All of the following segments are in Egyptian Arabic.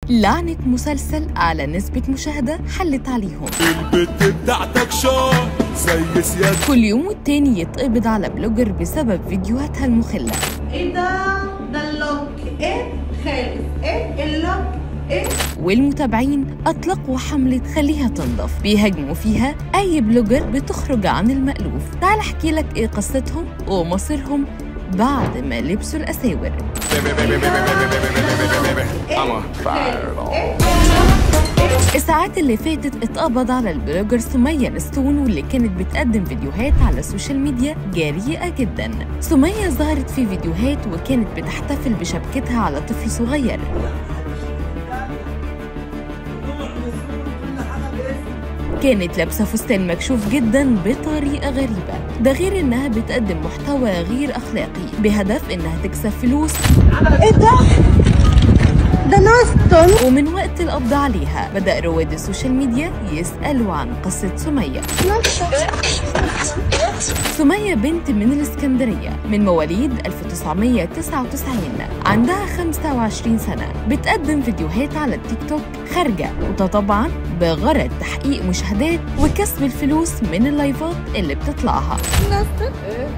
لعنة مسلسل على نسبة مشاهدة حلت عليهم البت بتاعتك شار زي سياد كل يوم والتاني يتقبض على بلوجر بسبب فيديوهاتها المخلة ايه ده ده اللوك ايه خالص ايه اللوك ايه والمتابعين أطلقوا حملة خليها تنضف بيهاجموا فيها أي بلوجر بتخرج عن المألوف تعال أحكي لك إيه قصتهم ومصيرهم بعد ما لبسوا الأساور الساعات اللي فاتت اتقبض على البلوجر سمية نستون واللي كانت بتقدم فيديوهات على السوشيال ميديا جريئة جدا سمية ظهرت في فيديوهات وكانت بتحتفل بشبكتها على طفل صغير كانت لابسة فستان مكشوف جدا بطريقة غريبة ده غير انها بتقدم محتوى غير اخلاقي بهدف انها تكسب فلوس ايه ده ده ناس ومن وقت القبض عليها بدأ رواد السوشيال ميديا يسألوا عن قصة سمية سمية بنت من الإسكندرية من مواليد 1999 عندها 25 سنة بتقدم فيديوهات على التيك توك خارجة وده طبعا بغرض تحقيق مشاهدات وكسب الفلوس من اللايفات اللي بتطلعها ناصر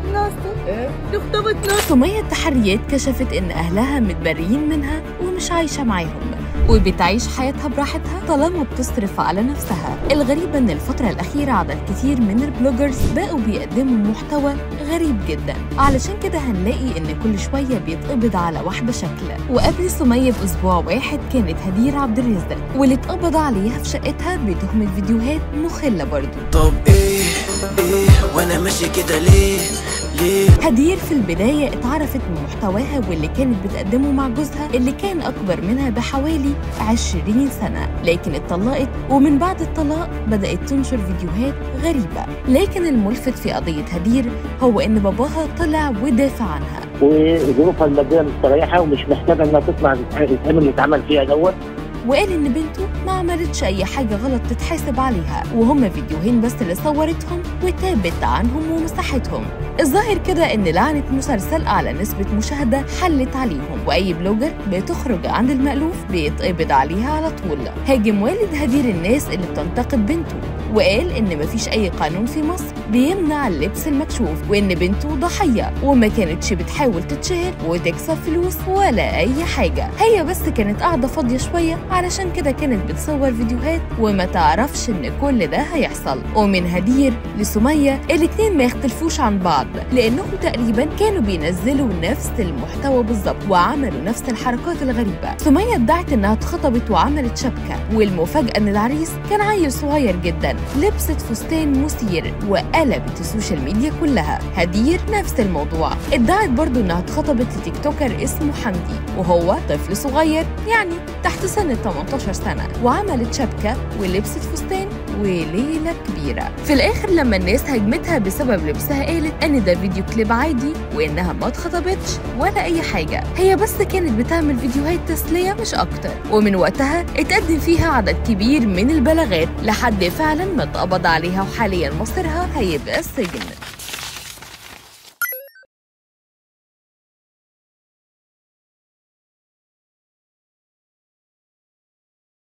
ناصر نخطبت ناصر سمية التحريات كشفت إن أهلها متبريين منها ومش عايشة معاهم وبتعيش حياتها براحتها طالما بتصرف على نفسها الغريب ان الفترة الأخيرة عدد كتير من البلوجرز بقوا بيقدموا محتوى غريب جدا علشان كده هنلاقي ان كل شوية بيتقبض على واحدة شكل وقبل سمية بأسبوع واحد كانت هدير عبد الرزق واللي اتقبض عليها في شقتها بتهمة فيديوهات مخلة برضو طب ايه ايه وانا ماشي كده ليه ليه هدير في البداية اتعرفت من محتواها واللي كانت بتقدمه مع جوزها اللي كان أكبر منها بحوالي 20 سنة لكن اتطلقت ومن بعد الطلاق بدأت تنشر فيديوهات غريبة لكن الملفت في قضية هدير هو إن باباها طلع ودافع عنها وظروفها الماديه مستريحه ومش محتاجه انها تسمع الكلام اللي اتعمل فيها دوت وقال إن بنته ما عملتش أي حاجة غلط تتحاسب عليها وهما فيديوهين بس اللي صورتهم وتابت عنهم ومسحتهم الظاهر كده إن لعنة مسلسل أعلى نسبة مشاهدة حلت عليهم وأي بلوجر بتخرج عن المألوف بيتقبض عليها على طول هاجم والد هدير الناس اللي بتنتقد بنته وقال إن مفيش أي قانون في مصر بيمنع اللبس المكشوف وإن بنته ضحية وما كانتش بتحاول تتشهر وتكسب فلوس ولا أي حاجة هي بس كانت قاعدة فاضية شوية علشان كده كانت بتصور فيديوهات وما تعرفش إن كل ده هيحصل ومن هدير لسمية الاتنين ما يختلفوش عن بعض لأنهم تقريبا كانوا بينزلوا نفس المحتوى بالظبط وعملوا نفس الحركات الغريبة سمية ادعت إنها اتخطبت وعملت شبكة والمفاجأة إن العريس كان عيل صغير جدا لبست فستان مثير وقلبت السوشيال ميديا كلها هدير نفس الموضوع ادعت برضو إنها اتخطبت لتيك توكر اسمه حمدي وهو طفل صغير يعني تحت سن 18 سنة وعملت شبكة ولبست فستان وليلة كبيرة في الآخر لما الناس هاجمتها بسبب لبسها قالت إن ده فيديو كليب عادي وإنها ما اتخطبتش ولا أي حاجة هي بس كانت بتعمل فيديوهات تسلية مش أكتر ومن وقتها اتقدم فيها عدد كبير من البلاغات لحد فعلا ما اتقبض عليها وحاليا مصيرها هيبقى السجن